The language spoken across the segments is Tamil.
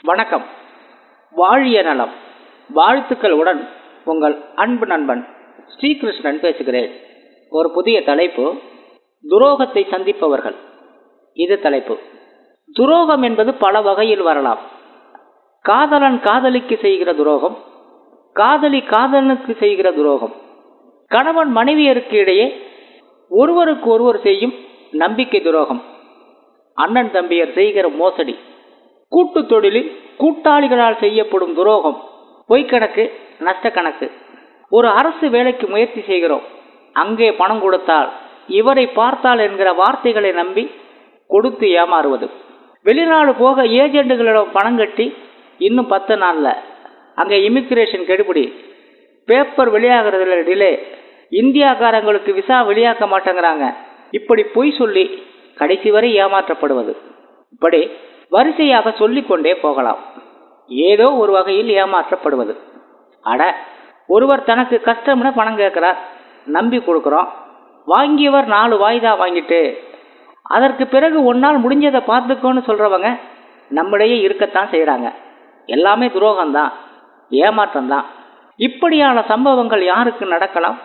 வணக்கம் வாழிய நலம் வாழ்த்துக்களுடன் உங்கள் அன்பு நண்பன் ஸ்ரீகிருஷ்ணன் பேசுகிறேன் ஒரு புதிய தலைப்பு துரோகத்தை சந்திப்பவர்கள் இது தலைப்பு துரோகம் என்பது பல வகையில் வரலாம் காதலன் காதலிக்கு செய்கிற துரோகம் காதலி காதலனுக்கு செய்கிற துரோகம் கணவன் மனைவியருக்கு இடையே ஒருவருக்கு ஒருவர் செய்யும் நம்பிக்கை துரோகம் அண்ணன் தம்பியர் செய்கிற மோசடி கூட்டு தொழிலில் கூட்டாளிகளால் செய்யப்படும் துரோகம் பொய்க்கணக்கு நஷ்ட கணக்கு ஒரு அரசு வேலைக்கு முயற்சி செய்கிறோம் அங்கே பணம் கொடுத்தால் இவரை பார்த்தால் என்கிற வார்த்தைகளை நம்பி கொடுத்து ஏமாறுவது வெளிநாடு போக ஏஜெண்டுகளிடம் பணம் கட்டி இன்னும் பத்து நாளில் அங்கே இமிக்ரேஷன் கெடுபிடி பேப்பர் வெளியாகிறதுல டிலே இந்தியாக்காரங்களுக்கு விசா வெளியாக்க மாட்டேங்கிறாங்க இப்படி பொய் சொல்லி கடைசி வரை ஏமாற்றப்படுவது இப்படி வரிசையாக சொல்லிக்கொண்டே போகலாம் ஏதோ ஒரு வகையில் ஏமாற்றப்படுவது அட ஒருவர் தனக்கு கஷ்டம்னு பணம் கேட்குறார் நம்பி கொடுக்குறோம் வாங்கியவர் நாலு வாய்தா வாங்கிட்டு அதற்கு பிறகு ஒன்னால் முடிஞ்சதை பார்த்துக்கோன்னு சொல்கிறவங்க நம்மிடையே இருக்கத்தான் செய்கிறாங்க எல்லாமே துரோகம்தான் ஏமாற்றம்தான் இப்படியான சம்பவங்கள் யாருக்கு நடக்கலாம்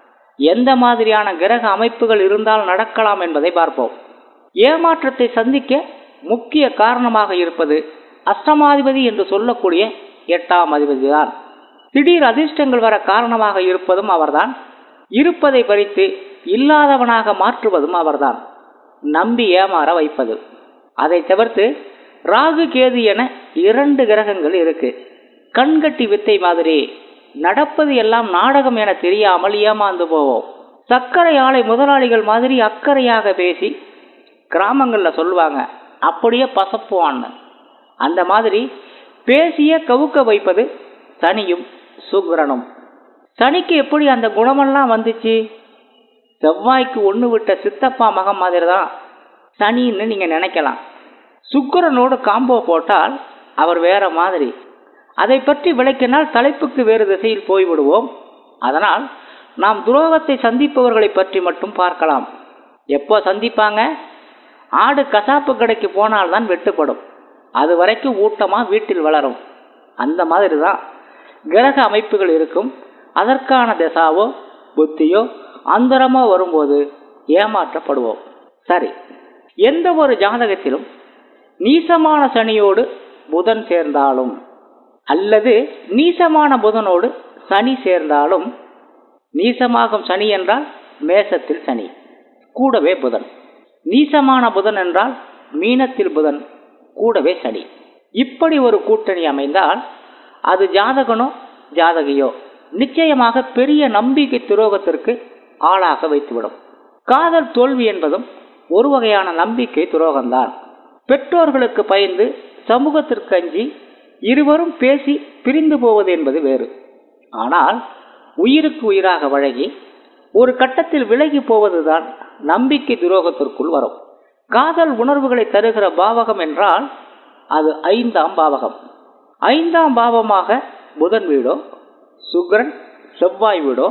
எந்த மாதிரியான கிரக அமைப்புகள் இருந்தால் நடக்கலாம் என்பதை பார்ப்போம் ஏமாற்றத்தை சந்திக்க முக்கிய காரணமாக இருப்பது அஷ்டமாதிபதி என்று சொல்லக்கூடிய எட்டாம் அதிபதி தான் திடீர் அதிர்ஷ்டங்கள் வர காரணமாக இருப்பதும் அவர்தான் இருப்பதை பறித்து இல்லாதவனாக மாற்றுவதும் அவர்தான் நம்பி ஏமாற வைப்பது அதை தவிர்த்து ராகு கேது என இரண்டு கிரகங்கள் இருக்கு கண்கட்டி வித்தை மாதிரி நடப்பது எல்லாம் நாடகம் என தெரியாமல் ஏமாந்து போவோம் சர்க்கரை ஆலை முதலாளிகள் மாதிரி அக்கறையாக பேசி கிராமங்களில் சொல்லுவாங்க அப்படியே பசப்புவான்னு அந்த மாதிரி பேசிய கவுக்க வைப்பது சனியும் சுக்கிரனும் சனிக்கு எப்படி அந்த குணமெல்லாம் வந்துச்சு செவ்வாய்க்கு ஒன்று விட்ட சித்தப்பா மகன் மாதிரி தான் சனின்னு நீங்கள் நினைக்கலாம் சுக்கிரனோடு காம்போ போட்டால் அவர் வேற மாதிரி அதை பற்றி விளக்கினால் தலைப்புக்கு வேறு திசையில் போய்விடுவோம் அதனால் நாம் துரோகத்தை சந்திப்பவர்களை பற்றி மட்டும் பார்க்கலாம் எப்போ சந்திப்பாங்க ஆடு கசாப்பு கடைக்கு போனால்தான் வெட்டுப்படும் அது வரைக்கும் ஊட்டமாக வீட்டில் வளரும் அந்த மாதிரி தான் கிரக அமைப்புகள் இருக்கும் அதற்கான திசாவோ புத்தியோ அந்தரமோ வரும்போது ஏமாற்றப்படுவோம் சரி எந்த ஒரு ஜாதகத்திலும் நீசமான சனியோடு புதன் சேர்ந்தாலும் அல்லது நீசமான புதனோடு சனி சேர்ந்தாலும் நீசமாகும் சனி என்றால் மேசத்தில் சனி கூடவே புதன் நீசமான புதன் என்றால் மீனத்தில் புதன் கூடவே சனி இப்படி ஒரு கூட்டணி அமைந்தால் அது ஜாதகனோ ஜாதகியோ நிச்சயமாக பெரிய நம்பிக்கை துரோகத்திற்கு ஆளாக வைத்துவிடும் காதல் தோல்வி என்பதும் ஒரு வகையான நம்பிக்கை துரோகம்தான் பெற்றோர்களுக்கு பயந்து சமூகத்திற்கு அஞ்சி இருவரும் பேசி பிரிந்து போவது என்பது வேறு ஆனால் உயிருக்கு உயிராக வழங்கி ஒரு கட்டத்தில் விலகி போவதுதான் நம்பிக்கை துரோகத்திற்குள் வரும் காதல் உணர்வுகளை தருகிற பாவகம் என்றால் அது ஐந்தாம் பாவகம் ஐந்தாம் பாவமாக புதன் வீடோ சுக்ரன் செவ்வாய் வீடோ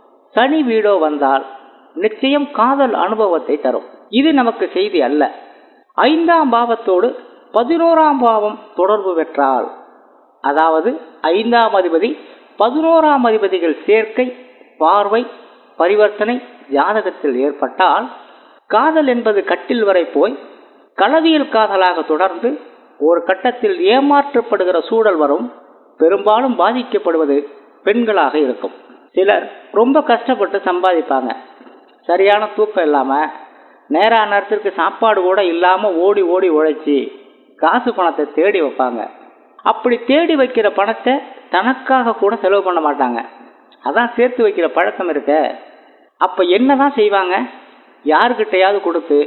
சனி வீடோ வந்தால் நிச்சயம் காதல் அனுபவத்தை தரும் இது நமக்கு செய்தி அல்ல ஐந்தாம் பாவத்தோடு பதினோராம் பாவம் தொடர்பு பெற்றால் அதாவது ஐந்தாம் அதிபதி பதினோராம் அதிபதிகள் சேர்க்கை பார்வை பரிவர்த்தனை ஜாதகத்தில் ஏற்பட்டால் காதல் என்பது கட்டில் வரை போய் களவியல் காதலாக தொடர்ந்து ஒரு கட்டத்தில் ஏமாற்றப்படுகிற சூழல் வரும் பெரும்பாலும் பாதிக்கப்படுவது பெண்களாக இருக்கும் சிலர் ரொம்ப கஷ்டப்பட்டு சம்பாதிப்பாங்க சரியான தூக்கம் இல்லாமல் நேரா நேரத்திற்கு சாப்பாடு கூட இல்லாமல் ஓடி ஓடி உழைச்சி காசு பணத்தை தேடி வைப்பாங்க அப்படி தேடி வைக்கிற பணத்தை தனக்காக கூட செலவு பண்ண மாட்டாங்க அதான் சேர்த்து வைக்கிற பழக்கம் இருக்க அப்போ என்ன தான் செய்வாங்க யாருக்கிட்டையாவது கொடுத்து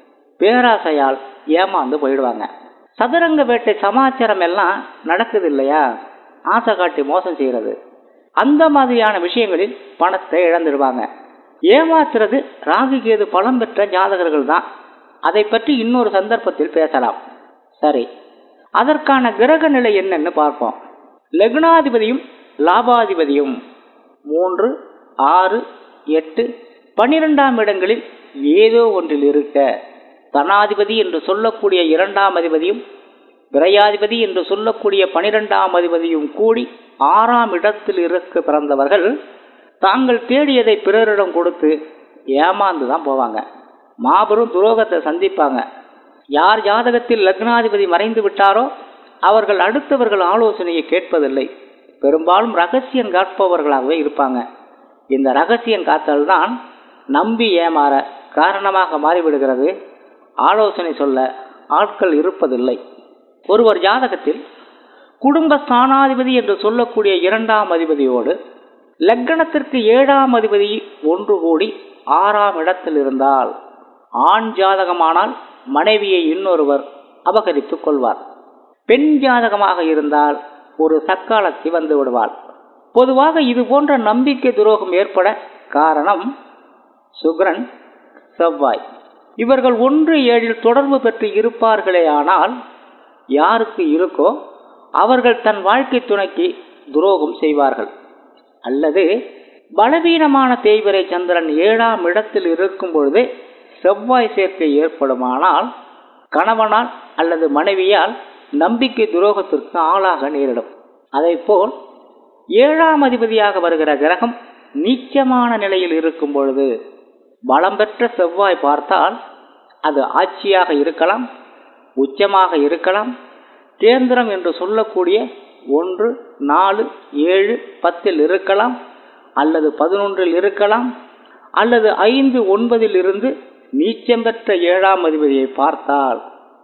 பேராசையால் ஏமாந்து போயிடுவாங்க சதுரங்க வேட்டை சமாச்சாரம் எல்லாம் நடக்குது இல்லையா ஆசை காட்டி மோசம் செய்கிறது அந்த மாதிரியான விஷயங்களில் பணத்தை இழந்துடுவாங்க ஏமாத்துறது ராகு கேது பலம் பெற்ற ஜாதகர்கள் தான் அதை பற்றி இன்னொரு சந்தர்ப்பத்தில் பேசலாம் சரி அதற்கான கிரக நிலை என்னன்னு பார்ப்போம் லக்னாதிபதியும் லாபாதிபதியும் மூன்று ஆறு எட்டு பன்னிரெண்டாம் இடங்களில் ஏதோ ஒன்றில் இருக்க தனாதிபதி என்று சொல்லக்கூடிய இரண்டாம் அதிபதியும் விரையாதிபதி என்று சொல்லக்கூடிய பனிரெண்டாம் அதிபதியும் கூடி ஆறாம் இடத்தில் இருக்க பிறந்தவர்கள் தாங்கள் தேடியதை பிறரிடம் கொடுத்து ஏமாந்து தான் போவாங்க மாபெரும் துரோகத்தை சந்திப்பாங்க யார் ஜாதகத்தில் லக்னாதிபதி மறைந்து விட்டாரோ அவர்கள் அடுத்தவர்கள் ஆலோசனையை கேட்பதில்லை பெரும்பாலும் ரகசியம் காட்பவர்களாகவே இருப்பாங்க இந்த ரகசியம் காத்தல் தான் நம்பி ஏமாற காரணமாக மாறிவிடுகிறது ஆலோசனை சொல்ல ஆட்கள் இருப்பதில்லை ஒருவர் ஜாதகத்தில் குடும்ப ஸ்தானாதிபதி என்று சொல்லக்கூடிய இரண்டாம் அதிபதியோடு லக்கணத்திற்கு ஏழாம் அதிபதி ஒன்று கூடி ஆறாம் இடத்தில் இருந்தால் ஆண் ஜாதகமானால் மனைவியை இன்னொருவர் அபகரித்துக் கொள்வார் பெண் ஜாதகமாக இருந்தால் ஒரு சக்காலத்தி வந்து விடுவாள் பொதுவாக இது போன்ற நம்பிக்கை துரோகம் ஏற்பட காரணம் சுக்ரன் செவ்வாய் இவர்கள் ஒன்று ஏழில் தொடர்பு பெற்று இருப்பார்களே ஆனால் யாருக்கு இருக்கோ அவர்கள் தன் வாழ்க்கை துணைக்கு துரோகம் செய்வார்கள் அல்லது பலவீனமான தேய்வரை சந்திரன் ஏழாம் இடத்தில் இருக்கும் பொழுது செவ்வாய் சேர்க்கை ஏற்படுமானால் கணவனால் அல்லது மனைவியால் நம்பிக்கை துரோகத்திற்கு ஆளாக நேரிடும் அதைப்போல் ஏழாம் அதிபதியாக வருகிற கிரகம் நீச்சமான நிலையில் இருக்கும் பொழுது பலம் பெற்ற செவ்வாய் பார்த்தால் அது ஆட்சியாக இருக்கலாம் உச்சமாக இருக்கலாம் கேந்திரம் என்று சொல்லக்கூடிய ஒன்று நாலு ஏழு பத்தில் இருக்கலாம் அல்லது பதினொன்றில் இருக்கலாம் அல்லது ஐந்து ஒன்பதில் இருந்து நீச்சம் பெற்ற ஏழாம் அதிபதியை பார்த்தால்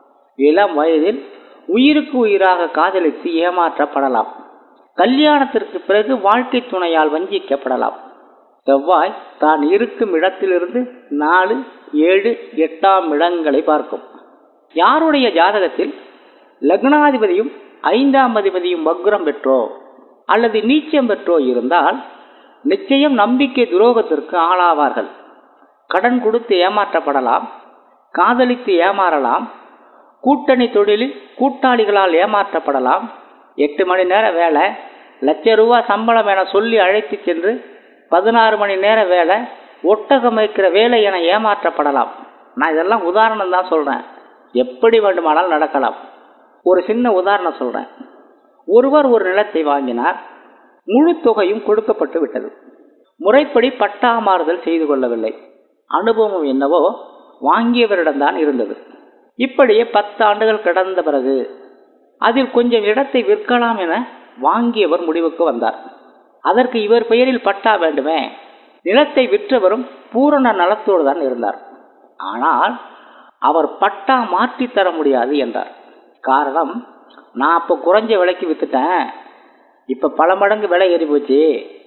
இளம் வயதில் உயிருக்கு உயிராக காதலித்து ஏமாற்றப்படலாம் கல்யாணத்திற்கு பிறகு வாழ்க்கை துணையால் வஞ்சிக்கப்படலாம் செவ்வாய் தான் இருக்கும் இடத்திலிருந்து நாலு ஏழு எட்டாம் இடங்களை பார்க்கும் யாருடைய ஜாதகத்தில் லக்னாதிபதியும் ஐந்தாம் அதிபதியும் வக்ரம் பெற்றோ அல்லது நீச்சம் பெற்றோ இருந்தால் நிச்சயம் நம்பிக்கை துரோகத்திற்கு ஆளாவார்கள் கடன் கொடுத்து ஏமாற்றப்படலாம் காதலித்து ஏமாறலாம் கூட்டணி தொழிலில் கூட்டாளிகளால் ஏமாற்றப்படலாம் எட்டு மணி நேர வேலை லட்ச ரூபா சம்பளம் என சொல்லி அழைத்து சென்று பதினாறு மணி நேர வேலை ஒட்டகம் வைக்கிற வேலை என ஏமாற்றப்படலாம் நான் இதெல்லாம் உதாரணம் தான் சொல்கிறேன் எப்படி வேண்டுமானாலும் நடக்கலாம் ஒரு சின்ன உதாரணம் சொல்கிறேன் ஒருவர் ஒரு நிலத்தை வாங்கினார் முழு தொகையும் கொடுக்கப்பட்டு விட்டது முறைப்படி பட்டா மாறுதல் செய்து கொள்ளவில்லை அனுபவம் என்னவோ வாங்கியவரிடம்தான் இருந்தது இப்படியே பத்து ஆண்டுகள் கடந்த பிறகு அதில் கொஞ்சம் இடத்தை விற்கலாம் என வாங்கியவர் முடிவுக்கு வந்தார் அதற்கு இவர் பெயரில் பட்டா வேண்டுமே நிலத்தை விற்றவரும் பூரண நலத்தோடு தான் இருந்தார் ஆனால் அவர் பட்டா மாற்றி தர முடியாது என்றார் காரணம் நான் அப்போ குறைஞ்ச விலைக்கு வித்துட்டேன் இப்போ பல மடங்கு விலை ஏறி போச்சு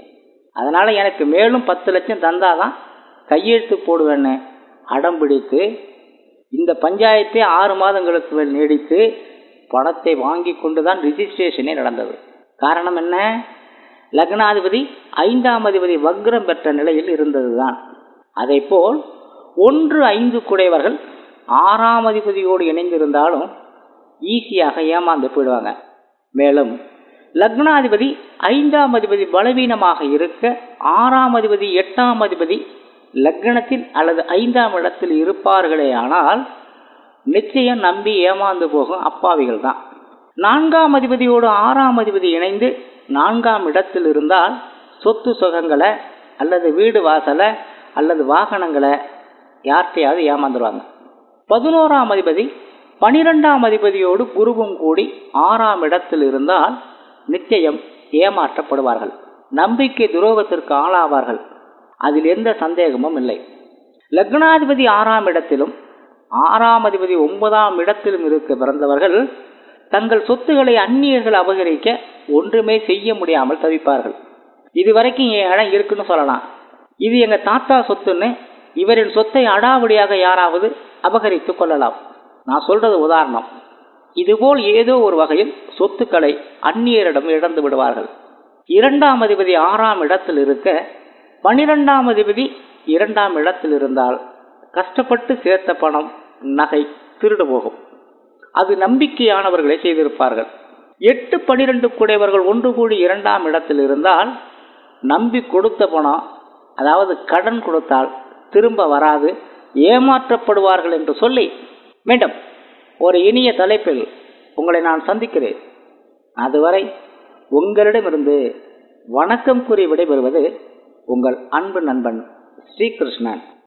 அதனால் எனக்கு மேலும் பத்து லட்சம் தந்தாதான் கையெழுத்து போடுவேன்னு அடம் பிடித்து இந்த பஞ்சாயத்தை ஆறு மாதங்களுக்கு மேல் நீடித்து பணத்தை வாங்கி கொண்டு தான் ரிஜிஸ்ட்ரேஷனே நடந்தது காரணம் என்ன லக்னாதிபதி ஐந்தாம் அதிபதி வக்ரம் பெற்ற நிலையில் இருந்ததுதான் அதேபோல் ஒன்று ஐந்து குடையவர்கள் ஆறாம் அதிபதியோடு இணைந்திருந்தாலும் ஈஸியாக ஏமாந்து போயிடுவாங்க மேலும் லக்னாதிபதி ஐந்தாம் அதிபதி பலவீனமாக இருக்க ஆறாம் அதிபதி எட்டாம் அதிபதி லக்னத்தில் அல்லது ஐந்தாம் இடத்தில் இருப்பார்களே ஆனால் நிச்சயம் நம்பி ஏமாந்து போகும் அப்பாவிகள் தான் நான்காம் அதிபதியோடு ஆறாம் அதிபதி இணைந்து நான்காம் இடத்தில் இருந்தால் சொத்து சுகங்களை அல்லது வீடு வாசலை அல்லது வாகனங்களை யார்கிட்டையாவது ஏமாந்துருவாங்க பதினோராம் அதிபதி பனிரெண்டாம் அதிபதியோடு குருவும் கூடி ஆறாம் இடத்தில் இருந்தால் நிச்சயம் ஏமாற்றப்படுவார்கள் நம்பிக்கை துரோகத்திற்கு ஆளாவார்கள் அதில் எந்த சந்தேகமும் இல்லை லக்னாதிபதி ஆறாம் இடத்திலும் ஆறாம் அதிபதி ஒன்பதாம் இடத்திலும் இருக்க பிறந்தவர்கள் தங்கள் சொத்துக்களை அந்நியர்கள் அபகரிக்க ஒன்றுமே செய்ய முடியாமல் தவிப்பார்கள் இதுவரைக்கும் என் இடம் இருக்குன்னு சொல்லலாம் இது எங்க தாத்தா சொத்துன்னு இவரின் சொத்தை அடாவடியாக யாராவது அபகரித்து கொள்ளலாம் நான் சொல்றது உதாரணம் இதுபோல் ஏதோ ஒரு வகையில் சொத்துக்களை அந்நியரிடம் இழந்து விடுவார்கள் இரண்டாம் அதிபதி ஆறாம் இடத்தில் இருக்க பனிரெண்டாம் அதிபதி இரண்டாம் இடத்தில் இருந்தால் கஷ்டப்பட்டு சேர்த்த பணம் நகை திருடு போகும் அது நம்பிக்கையானவர்களை செய்திருப்பார்கள் எட்டு பனிரெண்டு குடையவர்கள் ஒன்று கூடி இரண்டாம் இடத்தில் இருந்தால் நம்பி கொடுத்த பணம் அதாவது கடன் கொடுத்தால் திரும்ப வராது ஏமாற்றப்படுவார்கள் என்று சொல்லி மீண்டும் ஒரு இனிய தலைப்பில் உங்களை நான் சந்திக்கிறேன் அதுவரை உங்களிடமிருந்து வணக்கம் கூறி விடைபெறுவது உங்கள் அன்பு நண்பன் ஸ்ரீகிருஷ்ணன்